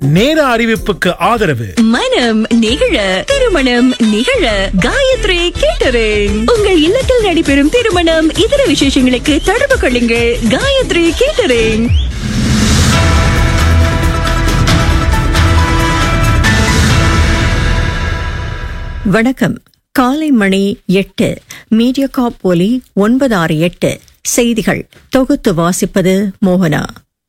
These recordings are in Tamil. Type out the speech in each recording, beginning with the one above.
நேர அறிவிப்புக்கு ஆதரவு மனம் நிகழ திருமணம் நிகழ காயத்ரி கேட்டரிங் உங்கள் இல்லத்தில் நடைபெறும் திருமணம் இதர விசேஷங்களுக்கு தொடர்பு கொள்ளுங்கள் காயத்ரி கேட்டரிங் வணக்கம் காலை மணி எட்டு மீடியா காப் ஒலி ஒன்பது ஆறு எட்டு செய்திகள் தொகுத்து வாசிப்பது மோகனா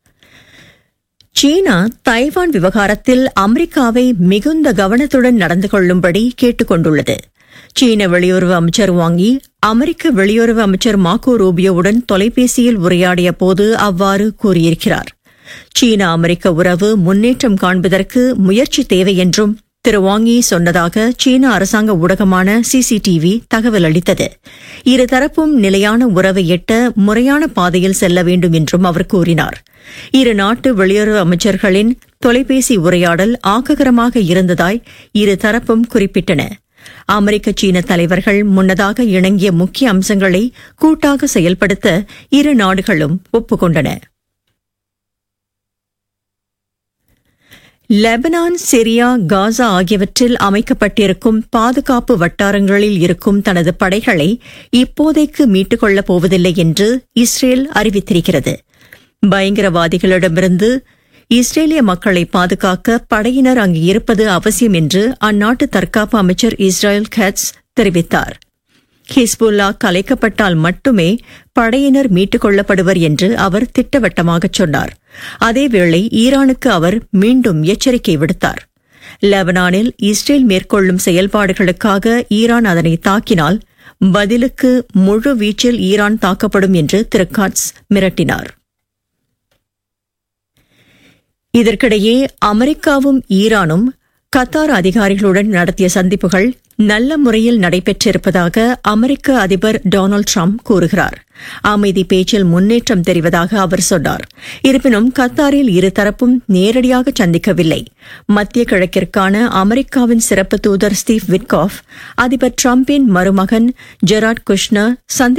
சீனா தைவான் விவகாரத்தில் அமெரிக்காவை மிகுந்த கவனத்துடன் நடந்து கொள்ளும்படி கேட்டுக் கொண்டுள்ளது சீன வெளியுறவு அமைச்சர் வாங்கி அமெரிக்க வெளியுறவு அமைச்சர் மாக்கோ ரூபியோவுடன் தொலைபேசியில் உரையாடிய போது அவ்வாறு கூறியிருக்கிறார் சீன அமெரிக்க உறவு முன்னேற்றம் காண்பதற்கு முயற்சி தேவை என்றும் திரு வாங்கி சொன்னதாக சீன அரசாங்க ஊடகமான சிசிடிவி தகவல் அளித்தது இருதரப்பும் நிலையான உறவை எட்ட முறையான பாதையில் செல்ல வேண்டும் என்றும் அவர் கூறினார் இரு நாட்டு வெளியுறவு அமைச்சர்களின் தொலைபேசி உரையாடல் ஆக்ககரமாக இருந்ததாய் இரு தரப்பும் குறிப்பிட்டன அமெரிக்க சீன தலைவர்கள் முன்னதாக இணங்கிய முக்கிய அம்சங்களை கூட்டாக செயல்படுத்த இரு நாடுகளும் ஒப்புக்கொண்டன லெபனான் சிரியா காசா ஆகியவற்றில் அமைக்கப்பட்டிருக்கும் பாதுகாப்பு வட்டாரங்களில் இருக்கும் தனது படைகளை இப்போதைக்கு மீட்டுக் கொள்ளப் போவதில்லை என்று இஸ்ரேல் அறிவித்திருக்கிறது பயங்கரவாதிகளிடமிருந்து இஸ்ரேலிய மக்களை பாதுகாக்க படையினர் அங்கு இருப்பது அவசியம் என்று அந்நாட்டு தற்காப்பு அமைச்சர் இஸ்ரேல் கட்ஸ் தெரிவித்தார் ஹிஸ்புல்லா கலைக்கப்பட்டால் மட்டுமே படையினர் மீட்டுக் கொள்ளப்படுவர் என்று அவர் திட்டவட்டமாக சொன்னார் அதேவேளை ஈரானுக்கு அவர் மீண்டும் எச்சரிக்கை விடுத்தார் லெபனானில் இஸ்ரேல் மேற்கொள்ளும் செயல்பாடுகளுக்காக ஈரான் அதனை தாக்கினால் பதிலுக்கு முழு வீச்சில் ஈரான் தாக்கப்படும் என்று திரு காட்ஸ் மிரட்டினார் இதற்கிடையே அமெரிக்காவும் ஈரானும் கத்தார் அதிகாரிகளுடன் நடத்திய சந்திப்புகள் நல்ல முறையில் நடைபெற்றிருப்பதாக அமெரிக்க அதிபர் டொனால்டு ட்ரம்ப் கூறுகிறார் அமைதி பேச்சில் முன்னேற்றம் தெரிவதாக அவர் சொன்னார் இருப்பினும் கத்தாரில் இருதரப்பும் நேரடியாக சந்திக்கவில்லை மத்திய கிழக்கிற்கான அமெரிக்காவின் சிறப்பு தூதர் ஸ்டீவ் விட்காஃப் அதிபர் டிரம்பின் மருமகன் ஜெராட் குஷ்னர் சந்திப்பு